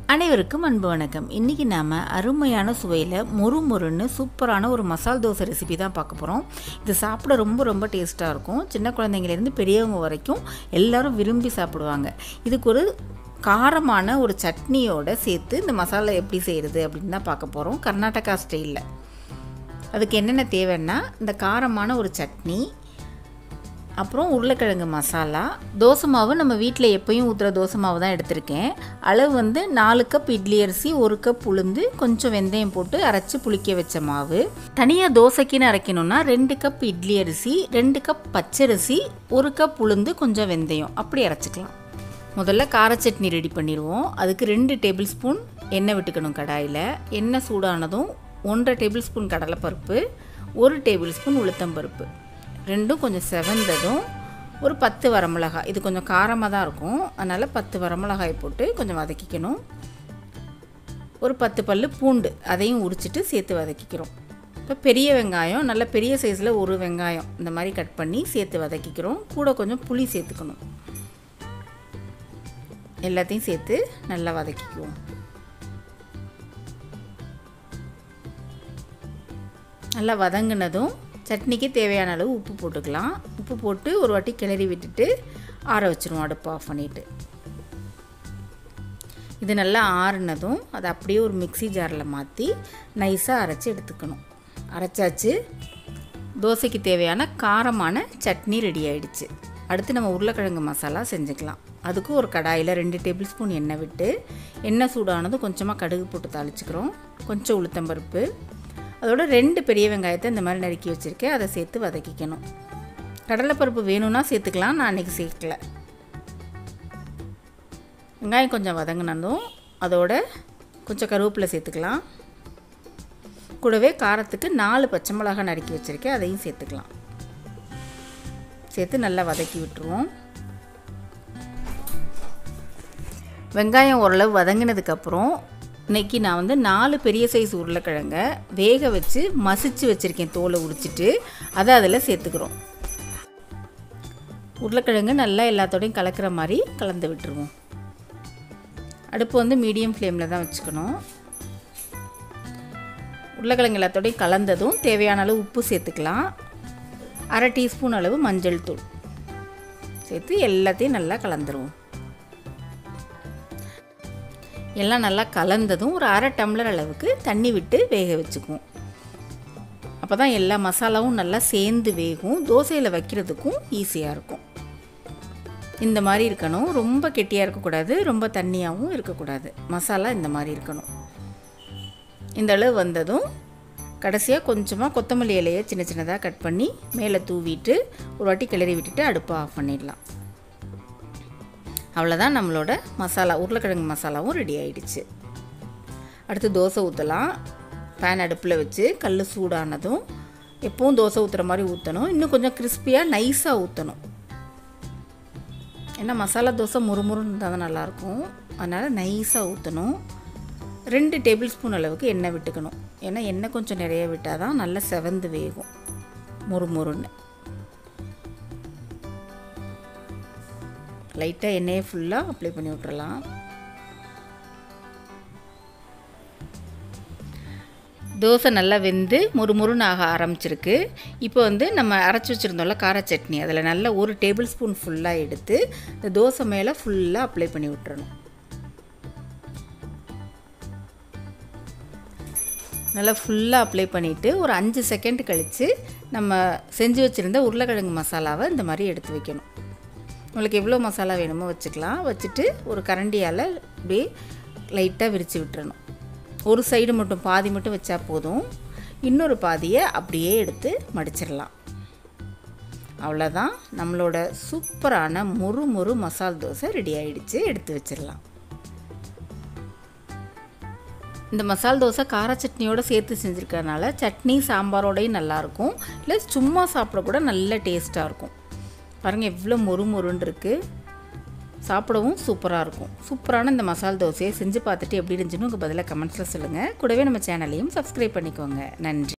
அனைவருக்கும் அன்பு வணக்கம் இன்றைக்கி நாம் அருமையான சுவையில் மொறு மொறுன்னு சூப்பரான ஒரு மசால் தோசை ரெசிபி தான் பார்க்க போகிறோம் இது சாப்பிட ரொம்ப ரொம்ப டேஸ்ட்டாக இருக்கும் சின்ன குழந்தைங்கலேருந்து பெரியவங்க வரைக்கும் எல்லாரும் விரும்பி சாப்பிடுவாங்க இதுக்கு ஒரு காரமான ஒரு சட்னியோட சேர்த்து இந்த மசாலா எப்படி செய்கிறது அப்படின்னு தான் பார்க்க போகிறோம் கர்நாடகா ஸ்டைலில் அதுக்கு என்னென்ன தேவைன்னா இந்த காரமான ஒரு சட்னி அப்புறம் உருளைக்கிழங்கு மசாலா தோசை மாவு நம்ம வீட்டில் எப்பயும் ஊற்றுற தோசை மாவு தான் எடுத்திருக்கேன் அளவு வந்து நாலு கப் இட்லி அரிசி ஒரு கப் உளுந்து கொஞ்சம் வெந்தயம் போட்டு அரைச்சி புளிக்க வச்ச மாவு தனியாக தோசைக்குன்னு அரைக்கணும்னா ரெண்டு கப் இட்லி அரிசி ரெண்டு கப் பச்சரிசி ஒரு கப் உளுந்து கொஞ்சம் வெந்தயம் அப்படி அரைச்சிக்கலாம் முதல்ல கார சட்னி ரெடி பண்ணிடுவோம் அதுக்கு ரெண்டு டேபிள் ஸ்பூன் எண்ணெய் விட்டுக்கணும் கடாயில் எண்ணெய் சூடானதும் ஒன்றரை டேபிள் ஸ்பூன் கடலைப்பருப்பு ஒரு டேபிள் ஸ்பூன் உளுத்தம்பருப்பு ரெண்டும் கொஞ்சம் செவந்ததும் ஒரு பத்து வரமிளகாய் இது கொஞ்சம் காரமாக தான் இருக்கும் அதனால் பத்து வரமிளகாய் போட்டு கொஞ்சம் வதக்கிக்கணும் ஒரு பத்து பல் பூண்டு அதையும் உரிச்சிட்டு சேர்த்து வதக்கிக்கிறோம் இப்போ பெரிய வெங்காயம் நல்ல பெரிய சைஸில் ஒரு வெங்காயம் இந்த மாதிரி கட் பண்ணி சேர்த்து வதக்கிக்கிறோம் கூட கொஞ்சம் புளி சேர்த்துக்கணும் எல்லாத்தையும் சேர்த்து நல்லா வதக்கிக்குவோம் நல்லா வதங்கினதும் சட்னிக்கு தேவையான அளவு உப்பு போட்டுக்கலாம் உப்பு போட்டு ஒரு வாட்டி கிளறி விட்டுட்டு ஆற வச்சுருவோம் அடுப்பு ஆஃப் பண்ணிவிட்டு இது நல்லா ஆறுனதும் அதை அப்படியே ஒரு மிக்சி ஜாரில் மாற்றி நைஸாக அரைச்சி எடுத்துக்கணும் அரைச்சாச்சு தோசைக்கு தேவையான காரமான சட்னி ரெடி ஆயிடுச்சு அடுத்து நம்ம உருளைக்கிழங்கு மசாலா செஞ்சுக்கலாம் அதுக்கும் ஒரு கடாயில் ரெண்டு டேபிள் ஸ்பூன் எண்ணெய் விட்டு எண்ணெய் சூடானதும் கொஞ்சமாக கடுகு போட்டு தாளிச்சுக்கிறோம் கொஞ்சம் உளுத்தம்பருப்பு அதோட ரெண்டு பெரிய வெங்காயத்தை இந்த மாதிரி நறுக்கி வச்சுருக்கேன் அதை சேர்த்து வதக்கிக்கணும் கடலைப்பருப்பு வேணும்னா சேர்த்துக்கலாம் நான் அன்றைக்கி சேர்க்கல வெங்காயம் கொஞ்சம் வதங்கினதும் அதோட கொஞ்சம் கருவேப்பிலை சேர்த்துக்கலாம் கூடவே காரத்துக்கு நாலு பச்சை மிளகாய் நறுக்கி வச்சுருக்கேன் அதையும் சேர்த்துக்கலாம் சேர்த்து நல்லா வதக்கி விட்டுருவோம் வெங்காயம் ஓரளவு வதங்கினதுக்கப்புறம் இன்றைக்கி நான் வந்து நாலு பெரிய சைஸ் உருளைக்கிழங்க வேக வச்சு மசிச்சு வச்சுருக்கேன் தோலை உரிச்சிட்டு அதை அதில் சேர்த்துக்கிறோம் உருளைக்கிழங்கு நல்லா எல்லாத்தோடையும் கலக்கிற மாதிரி கலந்து விட்டுருவோம் அடுப்பு வந்து மீடியம் ஃப்ளேமில் தான் வச்சுக்கணும் உருளைக்கிழங்கு எல்லாத்தோடையும் கலந்ததும் தேவையான அளவு உப்பு சேர்த்துக்கலாம் அரை டீஸ்பூன் அளவு மஞ்சள் தூள் சேர்த்து எல்லாத்தையும் நல்லா கலந்துருவோம் எல்லாம் நல்லா கலந்ததும் ஒரு அரை டம்ளர் அளவுக்கு தண்ணி விட்டு வேக வச்சுக்குவோம் அப்போ தான் எல்லா மசாலாவும் நல்லா சேர்ந்து வேகும் தோசையில் வைக்கிறதுக்கும் ஈஸியாக இருக்கும் இந்த மாதிரி இருக்கணும் ரொம்ப கெட்டியாக இருக்கக்கூடாது ரொம்ப தண்ணியாகவும் இருக்கக்கூடாது மசாலா இந்த மாதிரி இருக்கணும் இந்த அளவு வந்ததும் கடைசியாக கொஞ்சமாக கொத்தமல்லி இலையை சின்ன சின்னதாக கட் பண்ணி மேலே தூவிட்டு ஒரு வாட்டி கிளறி விட்டுட்டு அடுப்பை ஆஃப் பண்ணிடலாம் அவ்வளோதான் நம்மளோட மசாலா உருளைக்கிழங்கு மசாலாவும் ரெடி ஆயிடுச்சு அடுத்து தோசை ஊற்றலாம் பேன் அடுப்பில் வச்சு கல் சூடானதும் எப்பவும் தோசை ஊற்றுற மாதிரி ஊற்றணும் இன்னும் கொஞ்சம் கிறிஸ்பியாக நைஸாக ஊற்றணும் ஏன்னா மசாலா தோசை முறுமுறுன்னு இருந்தால் தான் நல்லாயிருக்கும் அதனால் நைஸாக ஊற்றணும் ரெண்டு டேபிள் ஸ்பூன் அளவுக்கு எண்ணெய் விட்டுக்கணும் ஏன்னா எண்ணெய் கொஞ்சம் நிறைய விட்டால் தான் நல்லா செவந்து வேகும் முறுமுறுன்னு லைட்டாக எண்ணெயை ஃபுல்லாக அப்ளை பண்ணி விட்றலாம் தோசை நல்லா வெந்து முறுமுறுன்னு ஆக ஆரம்பிச்சிருக்கு இப்போ வந்து நம்ம அரைச்சி வச்சுருந்தோம்ல கார சட்னி அதில் நல்லா ஒரு டேபிள் ஸ்பூன் ஃபுல்லாக எடுத்து இந்த தோசை மேலே ஃபுல்லாக அப்ளை பண்ணி விட்டுறணும் நல்லா ஃபுல்லாக அப்ளை பண்ணிவிட்டு ஒரு அஞ்சு செகண்ட் கழித்து நம்ம செஞ்சு வச்சுருந்த உருளைக்கிழங்கு மசாலாவை இந்த மாதிரி எடுத்து வைக்கணும் உங்களுக்கு எவ்வளோ மசாலா வேணுமோ வச்சுக்கலாம் வச்சுட்டு ஒரு கரண்டியால் அப்படியே லைட்டாக விரித்து விட்டுறணும் ஒரு சைடு மட்டும் பாதி மட்டும் வச்சா போதும் இன்னொரு பாதியை அப்படியே எடுத்து மடிச்சிடலாம் அவ்வளோதான் நம்மளோட சூப்பரான முறு முறு மசால் தோசை ரெடி ஆகிடுச்சு எடுத்து வச்சிடலாம் இந்த மசால் தோசை கார சட்னியோடு சேர்த்து செஞ்சுருக்கறனால சட்னி சாம்பாரோடையும் நல்லாயிருக்கும் இல்லை சும்மா சாப்பிட கூட நல்ல டேஸ்ட்டாக இருக்கும் பாருங்கள் எவ்வளோ மொறு மொறுன்னு இருக்குது சாப்பிடவும் சூப்பராக இருக்கும் சூப்பரான இந்த மசால் தோசையை செஞ்சு பார்த்துட்டு எப்படி இருந்துச்சுன்னு உங்கள் பதிலாக கமெண்ட்ஸில் சொல்லுங்கள் கூடவே நம்ம சேனலையும் சப்ஸ்கிரைப் பண்ணிக்கோங்க நன்றி